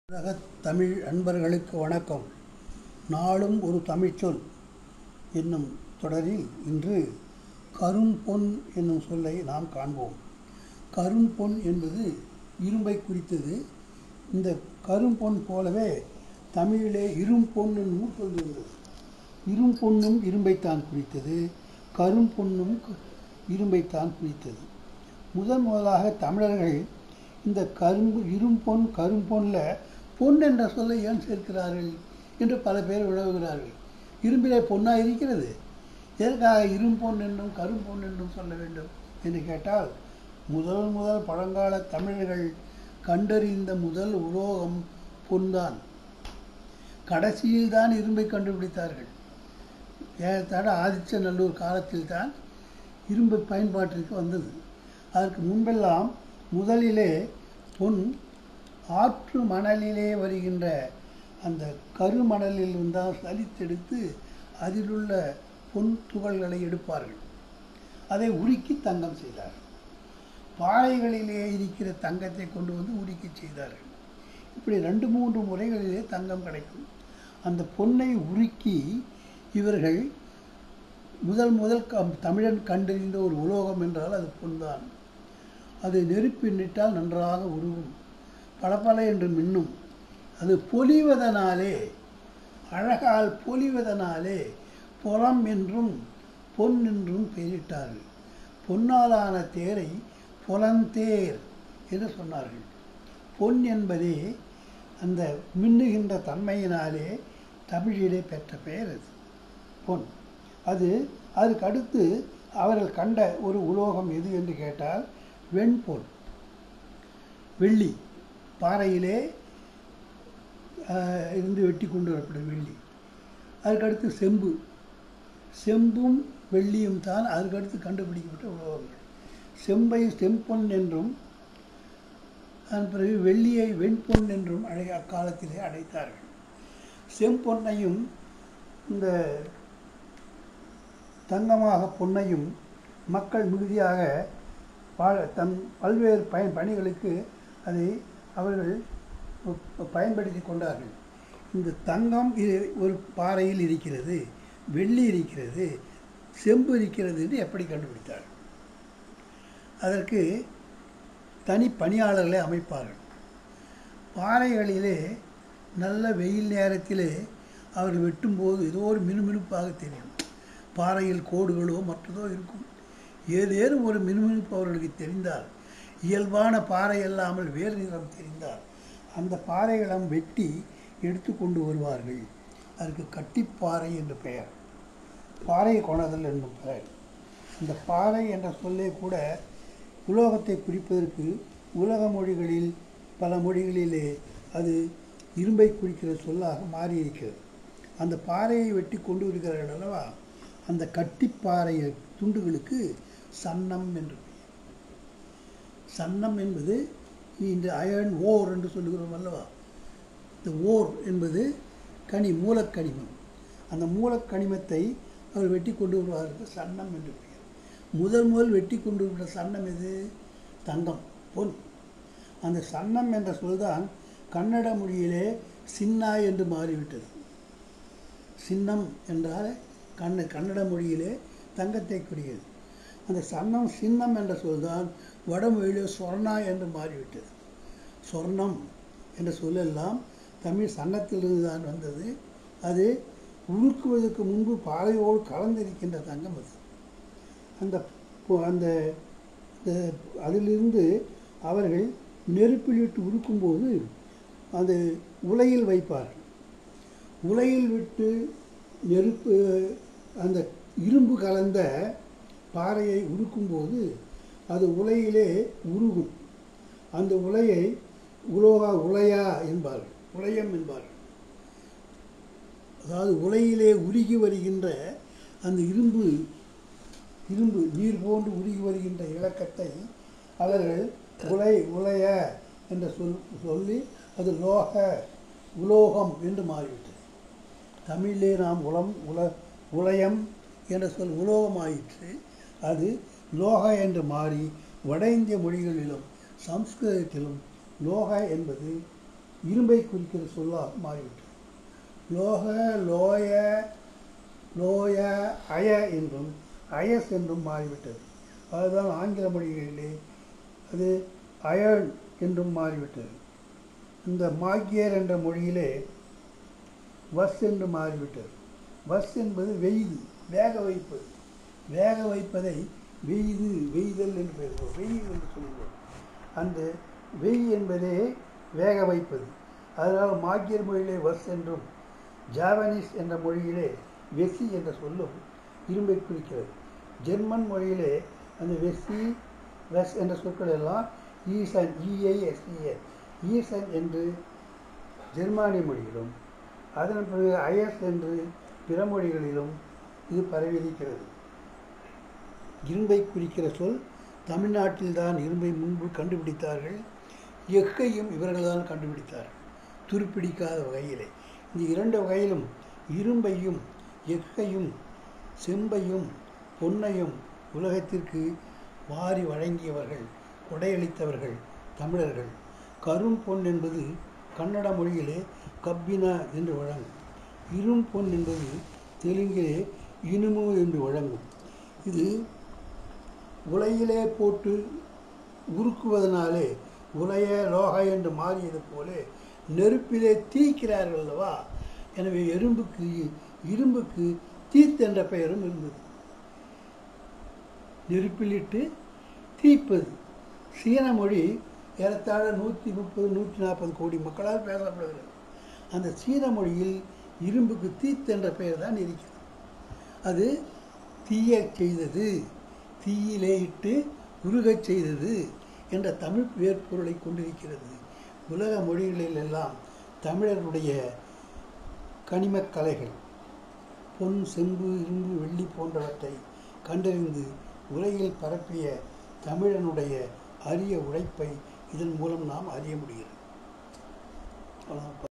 உலக தமிழ் அன்பர்களுக்கு வணக்கம் நாளும் ஒரு தமிழ்ச்சொல் என்னும் தொடரில் இன்று கரும்பொன் என்னும் சொல்லை நாம் காண்போம் கரும்பொன் என்பது இரும்பை குறித்தது இந்த கரும்பொன் போலவே தமிழிலே இரும்பொன் என்னும் சொல் இருந்தது இரும்பொன்னும் இரும்பைத்தான் குறித்தது கரும்பொன்னும் க- இரும்பைத்தான் குறித்தது முதன் முதலாக தமிழர்கள் இந்த கரும்பு இரும்பொன் கரும்பொன்ல பொன் என்ற சொல்லை ஏன் சேர்க்கிறார்கள் என்று பல பேர் விளவுகிறார்கள் இரும்பிலே பொன்னாக இருக்கிறது எதற்காக இரும்பொன் என்றும் கரும்பொன் என்றும் சொல்ல வேண்டும் என்று கேட்டால் முதல் முதல் பழங்கால தமிழர்கள் கண்டறிந்த முதல் உலோகம் பொன்தான் கடைசியில் தான் இரும்பை கண்டுபிடித்தார்கள் ஏறத்தாழ ஆதிச்சநல்லூர் காலத்தில் தான் இரும்பு பயன்பாட்டிற்கு வந்தது அதற்கு முன்பெல்லாம் முதலிலே பொன் ஆற்று மணலிலே வருகின்ற அந்த கருமணலில் இருந்தால் சலித்தெடுத்து அதிலுள்ள பொன் துகள்களை எடுப்பார்கள் அதை உருக்கி தங்கம் செய்தார்கள் பாறைகளிலே இருக்கிற தங்கத்தை கொண்டு வந்து உருக்கி செய்தார்கள் இப்படி ரெண்டு மூன்று முறைகளிலே தங்கம் கிடைக்கும் அந்த பொன்னை உருக்கி இவர்கள் முதல் முதல் க தமிழன் கண்டறிந்த ஒரு உலோகம் என்றால் அது பொன்தான் அது நெருப்பினிட்டால் நன்றாக உருகும் பளபள என்று மின்னும் அது பொலிவதனாலே அழகால் பொலிவதனாலே புறம் என்றும் பொன் என்றும் பெயரிட்டார்கள் பொன்னாலான தேரை புலந்தேர் என்று சொன்னார்கள் பொன் என்பதே அந்த மின்னுகின்ற தன்மையினாலே தமிழிலே பெற்ற பெயர் அது பொன் அது அதுக்கு அடுத்து அவர்கள் கண்ட ஒரு உலோகம் எது என்று கேட்டால் வெண்பொன் வெள்ளி பாறையிலே ஆஹ், இருந்து வெட்டி கொண்டு வரப்படும் வெள்ளி அதுக்கடுத்து செம்பு செம்பும் வெள்ளியும் தான் அதுக்கடுத்து கண்டுபிடிக்கப்பட்ட உலோகங்கள் செம்பை செம்பொன் என்றும் அதன் பிறகு வெள்ளியை வெண்பொன் என்றும் அழை அக்காலத்திலே அழைத்தார்கள் செம்பொன்னையும் இந்த தங்கமாக பொன்னையும் மக்கள் மிகுதியாக வாழ தன் பல்வேறு பயன் பணிகளுக்கு அதை அவர்கள் ப- பயன்படுத்தி கொண்டார்கள் இந்த தங்கம் இது ஒரு பாறையில் இருக்கிறது வெள்ளி இருக்கிறது செம்பு இருக்கிறது என்று எப்படி கண்டுபிடித்தார்கள் அதற்கு தனி பணியாளர்களை அமைப்பார்கள் பாறைகளிலே நல்ல வெயில் நேரத்திலே அவர் வெட்டும்போது ஏதோ ஒரு மினுமினுப்பாக தெரியும் பாறையில் கோடுகளோ மற்றதோ இருக்கும் ஏதேனும் ஒரு மினுமினுப்பு அவர்களுக்கு தெரிந்தால் இயல்பான பாறை அல்லாமல் வேறு நிறம் தெரிந்தால் அந்த பாறைகளம் வெட்டி எடுத்து கொண்டு வருவார்கள் அதற்கு கட்டிப்பாறை என்று பெயர் பாறை கொணதல் என்னும் பெயர் இந்த பாறை என்ற சொல்லே கூட உலோகத்தை குறிப்பதற்கு உலக மொழிகளில் பல மொழிகளிலே அது இரும்பை குறிக்கிற சொல்லாக மாறியிருக்கிறது அந்த பாறையை வெட்டி கொண்டு வருகிறார்கள் அல்லவா அந்த கட்டிப்பாறை துண்டுகளுக்கு சன்னம் என்று பெயர் சன்னம் என்பது இந்த அயர்ன் ஓர் என்று சொல்லுகிறோம் அல்லவா இந்த ஓர் என்பது கனி மூலக்கனிமம் அந்த மூலக்கனிமத்தை அவர் வெட்டி கொண்டு வருவார்கள் சன்னம் என்று பெயர் முதல் முதல் வெட்டி கொண்டு வருகிற சன்னம் எது தங்கம் பொன் அந்த சன்னம் என்ற சொல்தான் கன்னட மொழியிலே சின்னாய் என்று மாறிவிட்டது சின்னம் என்றால் கண்ண கன்னட மொழியிலே தங்கத்தை குறியது அந்த சன்னம் சின்னம் என்ற சொல்தான் வடமொழியிலே சொர்ணா என்று மாறிவிட்டது சொர்ணம் என்ற சொல்லெல்லாம் தமிழ் சன்னத்திலிருந்து தான் வந்தது அது உருக்குவதற்கு முன்பு பாறையோடு கலந்திருக்கின்ற தங்கம் அது அந்த பொ- அந்த அந்த- அதிலிருந்து அவர்கள் நெருப்பில் விட்டு உருக்கும்போது அது உலையில் வைப்பார்கள் உலையில் விட்டு நெருப்பு அந்த இரும்பு கலந்த பாறையை உருக்கும்போது அது உலையிலே உருகும் அந்த உலையை உலோகா உலையா என்பார்கள் உலையம் என்பார்கள் அதாவது உலையிலே உருகி வருகின்ற அந்த இரும்பு இரும்பு நீர் போன்று உருகி வருகின்ற இலக்கத்தை அவர்கள் உலை உலைய என்ற சொல் சொல்லி அது லோக உலோகம் என்று மாறிவிட்டது தமிழிலே நாம் உலம் உல உலயம் என்ற சொல் உலோகமாயிற்று அது லோக என்று மாறி வட இந்திய மொழிகளிலும் சம்ஸ்கிருதத்திலும் லோக என்பது இரும்பை குறிக்கிற சொல்லாக மாறிவிட்டது லோக லோய லோய அய என்றும் அயஸ் என்றும் மாறிவிட்டது அதுதான் ஆங்கில மொழிகளிலே அது அயர்ன் என்றும் மாறிவிட்டது இந்த மாக்கியர் என்ற மொழியிலே வஸ் என்று மாறிவிட்டது வஸ் என்பது வெய்து வேக வைப்பது வேக வைப்பதை வெய்து வெய்தல் என்று பேசுவோம் வெய் என்று சொல்லுவோம் அந்த வெய் என்பதே வேக வைப்பது அதனால் மாக்கியர் மொழியிலே வஸ் என்றும் ஜாவனீஸ் என்ற மொழியிலே வெசி என்ற சொல்லும் இரும்பை குறிக்கிறது ஜெர்மன் மொழியிலே அந்த வெசி வெஸ் என்ற சொற்கள் எல்லாம் ஈசன் இஐஎஸ்இஎன் ஈசன் என்று ஜெர்மானிய மொழியிலும் அதன் பிறகு ஐஎஸ் என்று பிற மொழிகளிலும் இது பரவியிருக்கிறது இரும்பை குறிக்கிற சொல் தமிழ்நாட்டில்தான் இரும்பை முன்பு கண்டுபிடித்தார்கள் எஃகையும் இவர்கள்தான் கண்டுபிடித்தார்கள் துருப்பிடிக்காத வகையிலே இந்த இரண்டு வகையிலும் இரும்பையும் எஃகையும் செம்பையும் பொன்னையும் உலகத்திற்கு வாரி வழங்கியவர்கள் கொடையளித்தவர்கள் தமிழர்கள் கரும் பொன் என்பது கன்னட மொழியிலே கப்பினா என்று வழங்கும் இரும் பொன் என்பது தெலுங்கிலே இனுமு என்று வழங்கும் இது உலையிலே போட்டு உருக்குவதனாலே உலைய லோக என்று மாறியது போல நெருப்பிலே தீக்கிறார்கள் அல்லவா எனவே எறும்புக்கு இரும்புக்கு தீத் என்ற பெயரும் இருந்தது நெருப்பிலிட்டு தீப்பது சீன மொழி ஏறத்தாழ நூற்றி முப்பது நூற்றி நாற்பது கோடி மக்களால் பேசப்படுகிறது அந்த சீன மொழியில் இரும்புக்கு தீத் என்ற பெயர் தான் இருக்கிறது அது தீய செய்தது தீயிலே இட்டு உருகச் செய்தது என்ற தமிழ் வேர்ப்பொருளை கொண்டிருக்கிறது உலக மொழிகளில் எல்லாம் தமிழருடைய கனிமக் கலைகள் பொன் செம்பு இரும்பு வெள்ளி போன்றவற்றை கண்டறிந்து உலகில் பரப்பிய தமிழனுடைய அரிய உழைப்பை இதன் மூலம் நாம் அறிய முடிகிறது அவ்வளவுதான்.